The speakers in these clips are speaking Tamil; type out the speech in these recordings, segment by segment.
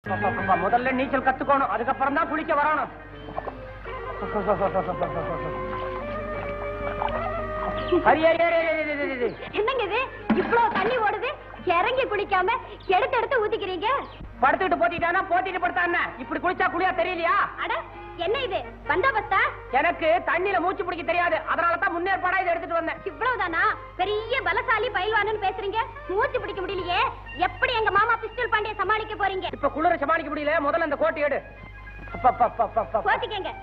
அப்பப்பப்பா, முதல்ல நீச்சல் கத்துக்கணும் அதுக்கப்புறம் தான் குளிக்க வரணும் ஹரி ஹரி ஹரி, ஹரி, ஹரி, ஹரி, ஹரி. என்னங்க இது இவ்வளவு தண்ணி ஓடுது இறங்கி குளிக்காம எடுத்து எடுத்து ஊத்திக்கிறீங்க படுத்துக்கிட்டு போத்திட்டானா போத்திட்டு படுத்தான இப்படி குளிச்சா குளியா தெரியலையா அட என்ன இது பந்தாபஸ்தா எனக்கு தண்ணியில மூச்சு பிடிக்க தெரியாது அதனால தான் முன்னேற்பாடா இதை எடுத்துட்டு வந்தேன் இவ்வளவுதானா பெரிய பலசாலி பயில்வானுன்னு பேசுறீங்க மூச்சு பிடிக்க முடியலையே எப்படி எங்க மாமா பிஸ்டல் பாண்டிய சமாளிக்க போறீங்க இப்ப குளிர சமாளிக்க முடியல முதல்ல அந்த கோட்டை எடு அப்பப்பப்பப்பப்ப. போத்திக்கங்க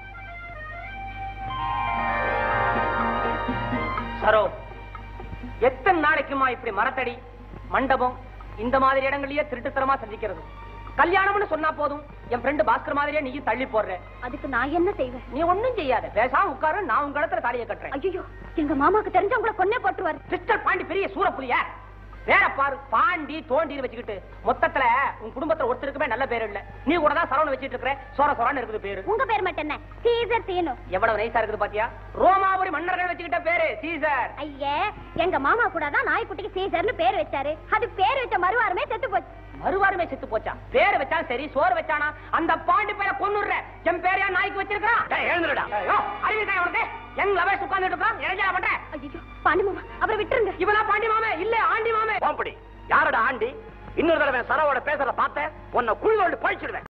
சரோ எத்தனை நாளைக்குமா இப்படி மரத்தடி மண்டபம் இந்த மாதிரி இடங்களையே திருட்டுத்தனமா சந்திக்கிறது கல்யாணம்னு சொன்னா போதும் என் ஃப்ரெண்டு பாஸ்கர் மாதிரியே நீயும் தள்ளி போடுற அதுக்கு நான் என்ன செய்வேன் நீ ஒண்ணும் செய்யாத பேசாம உட்காரு நான் உங்க இடத்துல தாலியை கட்டுறேன் ஐயோ எங்க மாமாக்கு தெரிஞ்ச உங்களை கொன்னே போட்டுருவாரு சிஸ்டர் பாண்டி பெரிய சூரப்புலிய வேற பாரு பாண்டி தோண்டி வச்சுக்கிட்டு மொத்தத்துல உன் குடும்பத்துல ஒருத்தருக்குமே நல்ல பேர் இல்ல நீ கூட தான் சரவண வச்சிட்டு இருக்கிற சோர சோரான்னு இருக்குது பேரு உங்க பேர் மட்டும் என்ன சீசர் சீனு எவ்வளவு நைஸா இருக்குது பாத்தியா ரோமாபுரி மன்னர்கள் வச்சுக்கிட்ட பேரு சீசர் ஐயே எங்க மாமா கூட தான் நாய்க்குட்டிக்கு சீசர்னு பேர் வச்சாரு அது பேர் வச்ச மறுவாரமே செத்து போச்சு மறுவாருமே செத்து போச்சா பேர் வச்சாலும் சரி சோறு வச்சானா அந்த பாண்டி பேரை கொன்னுடுற என் பேரையா நாய்க்கு வச்சிருக்கான் எழுந்துடா அறிவிக்கா உனக்கு எங்க லவேஷ் உட்கார்ந்துட்டு இருக்கான் இறஞ்சா பண்ற ஐயோ பாண்டி மாமா அப்புறம் விட்டுருங்க இவனா பாண்டி மாமே இல்ல ஆண்டி மாமே போம்படி யாரோட ஆண்டி இன்னொரு தடவை சரவோட பேசுறத பார்த்தேன் உன்னை குழி தோண்டி பழிச்சிடுவேன்